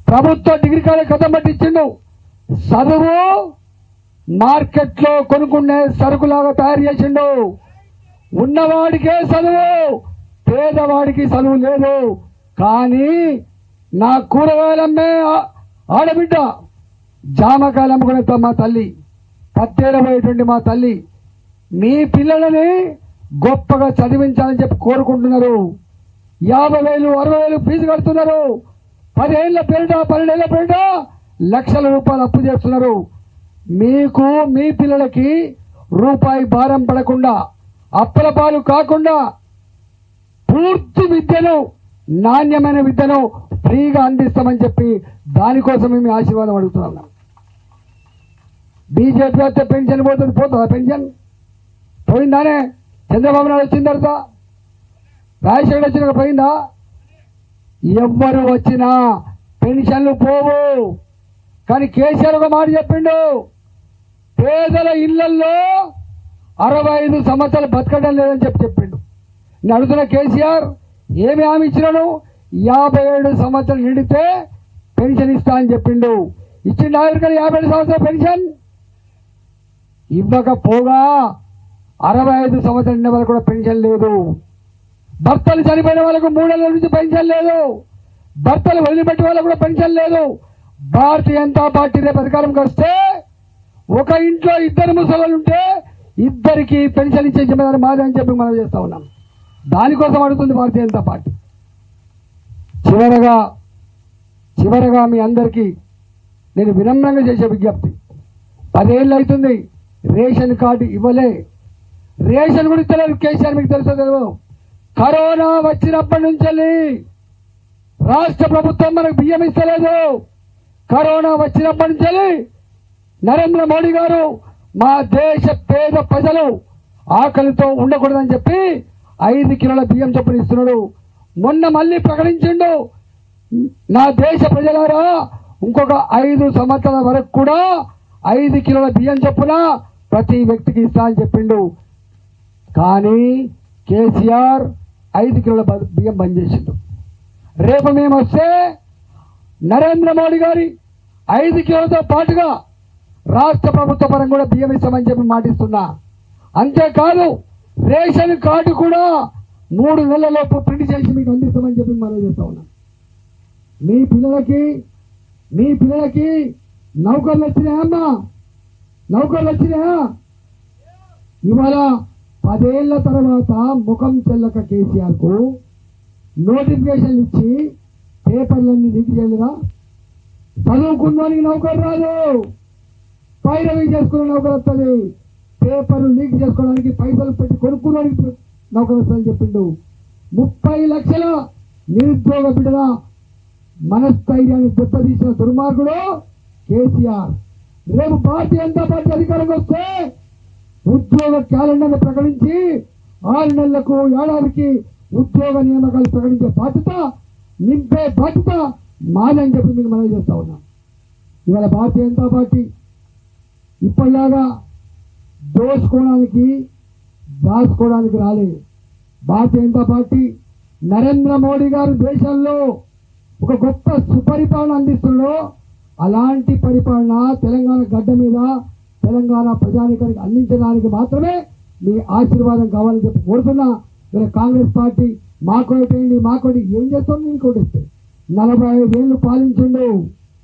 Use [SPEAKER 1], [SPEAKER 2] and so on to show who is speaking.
[SPEAKER 1] ప్రభుత్వ degree college కథం పట్టించిండు చదువు మార్కెట్లో కొనుక్కునే సరుకులాగా తయారు చేసిండు ఉన్నవాడికే చదువు పేదవాడికి చదువు లేదు కానీ నా కూరగాయలమ్మే ఆ- ఆడబిడ్డ జామకాయలు అమ్ముకునే మా తల్లి పత్తేడబోయేటువంటి మా తల్లి మీ పిల్లలని గొప్పగా చదివించాలని చెప్పి కోరుకుంటున్నారు యాభై వేలు అరవై వేలు ఫీజు కడుతున్నారు పదేళ్ల పేరిట పన్నెండేళ్ల పేరిట లక్షల రూపాయలు అప్పు చేస్తున్నారు మీకు మీ పిల్లలకి రూపాయి భారం పడకుండా అప్పుల పాలు కాకుండా పూర్తి విద్యను నాణ్యమైన విద్యను ఫ్రీగా అందిస్తామని చెప్పి దానికోసం మేము ఆశీర్వాదం అడుగుతున్నాం బీజేపీ వస్తే పెన్షన్ పోతుంది పోతుందా పెన్షన్ పోయిందానే చంద్రబాబు నాయుడు వచ్చిన తర్వాత రాజశేఖర్ వచ్చినాక పోయిందా ఎవ్వరు వచ్చినా పెన్షన్లు పోవు కానీ కేసీఆర్ ఒక మాట చెప్పిండు పేదల ఇళ్లల్లో అరవై ఐదు సంవత్సరాలు బతకడం లేదని చెప్పి చెప్పిండు నేను అడుగుతున్న కేసీఆర్ ఏమి హామీ ఇచ్చినాను యాభై ఏడు సంవత్సరాలు నిండితే పెన్షన్ ఇస్తా అని చెప్పిండు ఇచ్చిండు ఆయన యాభై ఏడు సంవత్సరాల పెన్షన్ ఇవ్వకపోగా అరవై ఐదు సంవత్సరాలు నిండిన వాళ్ళకు కూడా పెన్షన్ లేదు భర్తలు చనిపోయిన వాళ్ళకు మూడేళ్ల నుంచి పెన్షన్ లేదు భర్తలు వదిలిపెట్టే వాళ్ళకు కూడా పెన్షన్ లేదు భారతీయ జనతా పార్టీ రేపు అధికారంకి వస్తే ఒక ఇంట్లో ఇద్దరు ముసలు ఉంటే ఇద్దరికి పెన్షన్ ఇచ్చే జిమ్మదారి మాది అని చెప్పి మనం చేస్తా ఉన్నాం దానికోసం అడుగుతుంది భారతీయ జనతా పార్టీ చివరగా చివరగా మీ అందరికీ నేను వినమ్రంగా చేసే విజ్ఞప్తి పదేళ్ళు అవుతుంది రేషన్ కార్డు ఇవ్వలే రేషన్ కూడా ఇస్తలేదు కేసీఆర్ మీకు తెలుసో తెలియదు కరోనా వచ్చినప్పటి నుంచి రాష్ట్ర ప్రభుత్వం మనకు బియ్యం ఇస్తలేదు కరోనా వచ్చినప్పటి నుంచి నరేంద్ర మోడీ గారు మా దేశ పేద ప్రజలు ఆకలితో ఉండకూడదని చెప్పి ఐదు కిలోల బియ్యం చొప్పున ఇస్తున్నాడు మొన్న మళ్ళీ ప్రకటించిండు నా దేశ ప్రజలారా ఇంకొక ఐదు సంవత్సరాల వరకు కూడా ఐదు కిలోల బియ్యం చొప్పున ప్రతి వ్యక్తికి ఇస్తా అని చెప్పిండు కానీ కేసీఆర్ ఐదు కిలోల బ- బియ్యం బంద్ చేసిండు రేపు మేము వస్తే నరేంద్ర మోడీ గారి ఐదు కిలోలతో పాటుగా రాష్ట్ర ప్రభుత్వ పరంగా కూడా బియ్యం ఇస్తామని చెప్పి మాటిస్తున్నా అంతేకాదు రేషన్ కార్డు కూడా మూడు నెలలలోపు ప్రింట్ చేసి మీకు అందిస్తామని చెప్పి మనం చేస్తా ఉన్నాం మీ పిల్లలకి మీ పిల్లలకి నౌకర్లు వచ్చినాయా అమ్మా నౌకర్లు వచ్చినాయా ఇవాళ పదేళ్ల తర్వాత ముఖం చెల్లక కేసీఆర్ కు నోటిఫికేషన్ ఇచ్చి పేపర్లన్నీ లీక్ చేయలేదా చదువుకున్నోనికి నౌకరు రాదు పైరవి చేసుకునే నౌకరు వస్తుంది పేపర్లు లీక్ చేసుకోవడానికి పైసలు పెట్టి కొనుక్కున్నానికి నౌకరు వస్తుందని చెప్పిండు ముప్పై లక్షల నిరుద్యోగ బిడ్డల మనస్థైర్యాన్ని దెబ్బతీసిన దుర్మార్గుడు కేసీఆర్ రేపు భారతీయ జనతా పార్టీ అధికారంకి వస్తే ఉద్యోగ క్యాలెండర్ ప్రకటించి ఆరు నెలలకు ఏడాదికి ఉద్యోగ నియామకాలు ప్రకటించే బాధ్యత నింపే బాధ్యత మాదని చెప్పి మీకు మనం చేస్తా ఉన్నాం ఇవాళ భారతీయ జనతా పార్టీ ఇప్పటిలాగా దోసుకోవడానికి దాచుకోవడానికి రాలేదు భారతీయ జనతా పార్టీ నరేంద్ర మోడీ గారు దేశంలో ఒక గొప్ప సుపరిపాలన అందిస్తుండో అలాంటి పరిపాలన తెలంగాణ గడ్డ మీద తెలంగాణ ప్రజానికానికి అందించడానికి మాత్రమే మీ ఆశీర్వాదం కావాలని చెప్పి కోరుతున్నా ఇలా కాంగ్రెస్ పార్టీ మాకోటేయండి మాకోటి ఏం చేస్తుంది నీకు ఓటేస్తే నలభై ఐదేళ్లు పాలించిండు